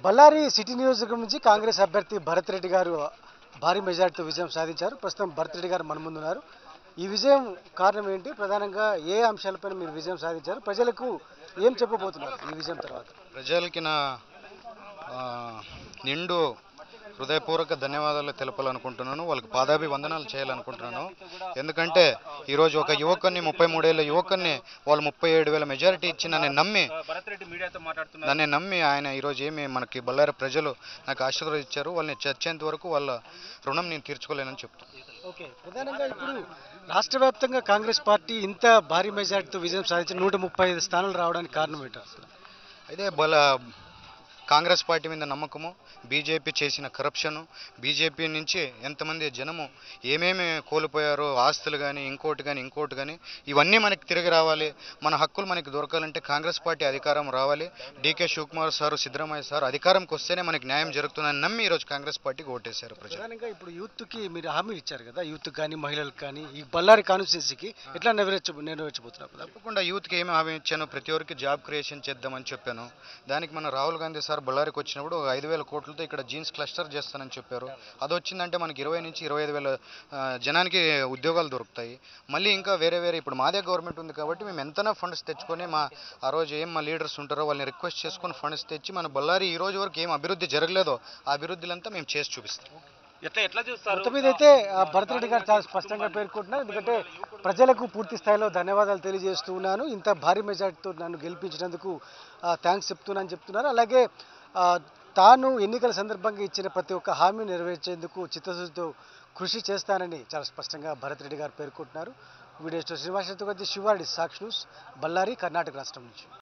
Ballari city నియోజకవర్గం నుంచి కాంగ్రెస్ అభ్యర్థి భరత్ రెడ్డి గారు భారీ మెజార్టీతో విజయం సాధించారు ప్రస్తుతం భరత్ రెడ్డి గారు మన ముందున్నారు ఈ విజయం కారణం ఏంటి ప్రధానంగా ఏ అంశాలపైన మీరు విజయం సాధించారు ప్రజలకు ఏం చెప్పబోతున్నారు ఈ విజయం తర్వాత ప్రజలకి నా ఆ, నిండు హృదయపూర్వక ధన్యవాదాలు తెలపాలనుకుంటున్నాను వాళ్ళకి పాదాభివందనాలు చేయాలనుకుంటున్నాను ఎందుకంటే ఈరోజు ఒక యువకుని ముప్పై మూడేళ్ళ యువకుని వాళ్ళు ముప్పై ఏడు వేల మెజారిటీ ఇచ్చి నన్ను నమ్మి నన్ను నమ్మి ఆయన ఈరోజు ఏమి మనకి బళ్ళారి ప్రజలు నాకు ఆశీర్వదించారు వాళ్ళని చచ్చేంత వరకు వాళ్ళ రుణం నేను తీర్చుకోలేనని చెప్తాను ఓకే ప్రధానంగా ఇప్పుడు రాష్ట్ర వ్యాప్తంగా కాంగ్రెస్ పార్టీ ఇంత భారీ మెజార్టీతో విజయం సాధించి నూట ముప్పై ఐదు స్థానాలు రావడానికి కారణం ఏంటారు అసలు? అయితే బల కాంగ్రెస్ పార్టీ మీద నమ్మకము బీజేపీ చేసిన కరప్షను బీజేపీ నుంచి ఎంతమంది జనము ఏమేమి కోల్పోయారో ఆస్తులు కానీ ఇంకోటి కానీ ఇంకోటి కానీ ఇవన్నీ మనకి తిరిగి రావాలి మన హక్కులు మనకి దొరకాలంటే కాంగ్రెస్ పార్టీ అధికారం రావాలి D K Shivakumar sir Siddaramaiah sir అధికారంకి వస్తేనే మనకి న్యాయం జరుగుతుందని నమ్మి ఈరోజు కాంగ్రెస్ పార్టీకి ఓటేశారు ప్రజలు ప్రధానంగా ఇప్పుడు యూత్కి మీరు హామీ ఇచ్చారు కదా యూత్ కానీ మహిళలకు కానీ ఈ బళ్ళారి కాన్స్టిట్యున్సీకి ఎట్లా నెరవేర్చ నెరవేర్చబోతున్నారు తప్పకుండా యూత్కి ఏమి హామీ ఇచ్చాను ప్రతి ఒక్కరికి జాబ్ క్రియేషన్ చేద్దామని చెప్పాను దానికి మన రాహుల్ గాంధీ సార్ బళ్ళారికి వచ్చినప్పుడు ఒక ఐదు వేల కోట్లతో ఇక్కడ జీన్స్ క్లస్టర్ చేస్తానని చెప్పారు అది వచ్చిందంటే మనకి ఇరవై నుంచి ఇరవై ఐదు వేల ఆ, జనానికి ఉద్యోగాలు దొరుకుతాయి మళ్ళీ ఇంకా వేరే వేరే ఇప్పుడు మాదే గవర్నమెంట్ ఉంది కాబట్టి మేము ఎంతనా ఫండ్స్ తెచ్చుకొని మా ఆ రోజు ఏం మా లీడర్స్ ఉంటారో వాళ్ళని రిక్వెస్ట్ చేసుకొని ఫండ్స్ తెచ్చి మన బళ్ళారి ఈ రోజు వరకు ఏం అభివృద్ధి జరగలేదో ఆ అభివృద్ధులంతా మేము చేసి చూపిస్తాం ఎట్లా ఎట్లా చూస్తారు మొత్తం మీద అయితే ఆ, భరత్ రెడ్డి గారు చాలా స్పష్టంగా పేర్కొంటున్నారు ఎందుకంటే ప్రజలకు పూర్తి స్థాయిలో ధన్యవాదాలు తెలియజేస్తూ ఉన్నాను ఇంత భారీ మెజార్టీతో నన్ను గెలిపించినందుకు థ్యాంక్స్ చెప్తున్నానని చెప్తున్నారు అలాగే ఆ, తాను ఎన్నికల సందర్భంగా ఇచ్చిన ప్రతి ఒక్క హామీ నెరవేర్చేందుకు చిత్తశుద్ధితో కృషి చేస్తానని చాలా స్పష్టంగా భరత్ రెడ్డి గారు పేర్కొంటున్నారు వీడియో శ్రీనివాసతో కలిసి శివారెడ్డి సాక్షి న్యూస్ బళ్ళారి కర్ణాటక రాష్ట్రం నుంచి